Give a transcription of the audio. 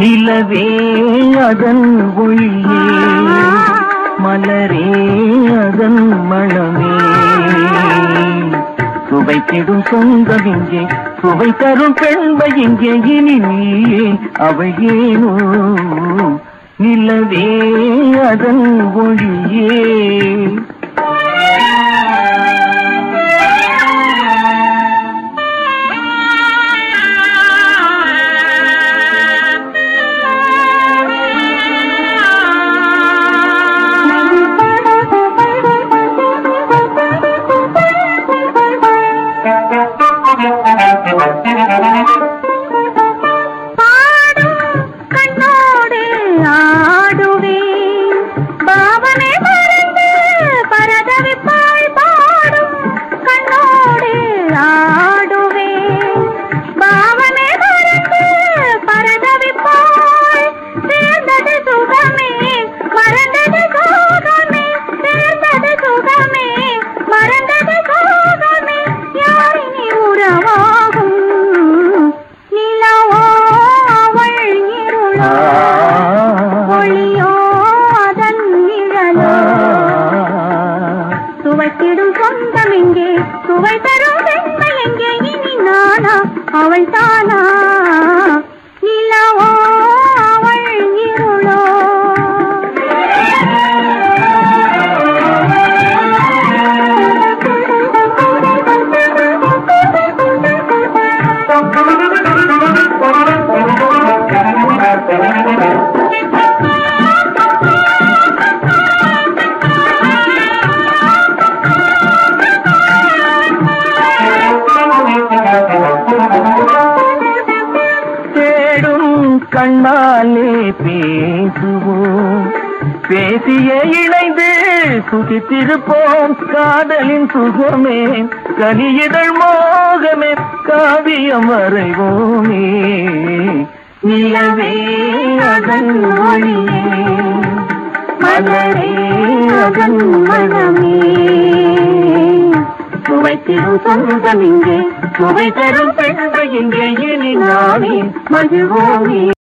நிலவே அதன் ஒளியே மலரே அதன் மணமே சுவைத்திடும் சொந்தம் இங்கே சுவை தரும் பெண்மை இங்கே இனி நீயே அவள் ஏனோ நிலவே அதன் ஒளியே பாடும் கண்ணோடு ஆடுவே பாவனை மறந்து பரதவிப்பாய் பாடும் கண்ணோடு ஆடுவே பாவனை மறந்து பரதவிப்பாய் சேர்ந்தது சுகமே மறந்தது சோகமே சேர்ந்தது சுகமே மறந்தது சோகமே யாரினி உறவாகும் நிலவோ அவள் இருளோ ஒளியோ அதன் நிழலோ சுவைத்திடும் சொந்தம் எங்கே சுவை தரும் பெண்மை எங்கே இனி நானா அவள் தானா நிலவோ அவள் இருளோ தேடும் கண்ணாலே பேசுவோம் பேசியே இணைந்து சுகித்திருப்போம் காதலின் சுகமே கனியிதழ் மோகமே காவியம் வரைவோமே நிலவே அதன் ஒளியே மலரே அதன் மனமே சுவைத்திடும் சொந்தம் இங்கே சுவை தரும் பெண்கள் இங்கே இனி நானே மகிழ்வோமே